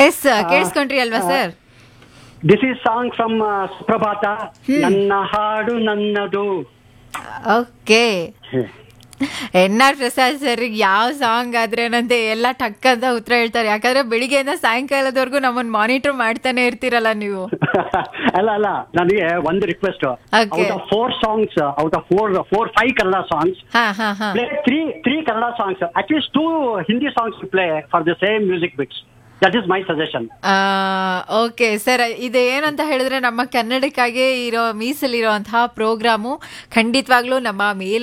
S ಕೇಳಿಸ್ಕೊಂಡ್ರಿ ಅಲ್ವಾ sir this is song from Suprabhata ನನ್ನ ಹಾಡು ನನ್ನದು okay N R Prasad sir ಯಾವ ಸಾಂಗ್ ಆದ್ರೇನಂತೆ ಎಲ್ಲ ಟಕ್ ಅಂತ ಉತ್ತರ ಹೇಳ್ತಾರೆ ಯಾಕಂದ್ರೆ ಬೆಳಿಗ್ಗೆಯಿಂದ ಸಾಯಂಕಾಲದವರೆಗೂ ನಮ್ಮನ್ನ ಮಾನಿಟರ್ ಮಾಡ್ತಾನೆ ಇರ್ತೀರಲ್ಲ ನೀವು ಅಲ್ಲ ಅಲ್ಲ ನನಗೆ ಒಂದು request Okay. Out of four songs out of four four five Kannada songs ಹಾ ಹಾ ಹಾ play three three Kannada songs. At least two Hindi songs to play for the same music bits. That is my suggestion. Okay sir ಇದು ಏನಂತ ಹೇಳಿದ್ರೆ ನಮ್ಮ ಕನ್ನಡಕ್ಕಾಗಿ ಇರೋ ಮೀಸಲಿರುವಂತಹ programme ಖಂಡಿತವಾಗ್ಲೂ ನಮ್ಮ ಮೇಲ್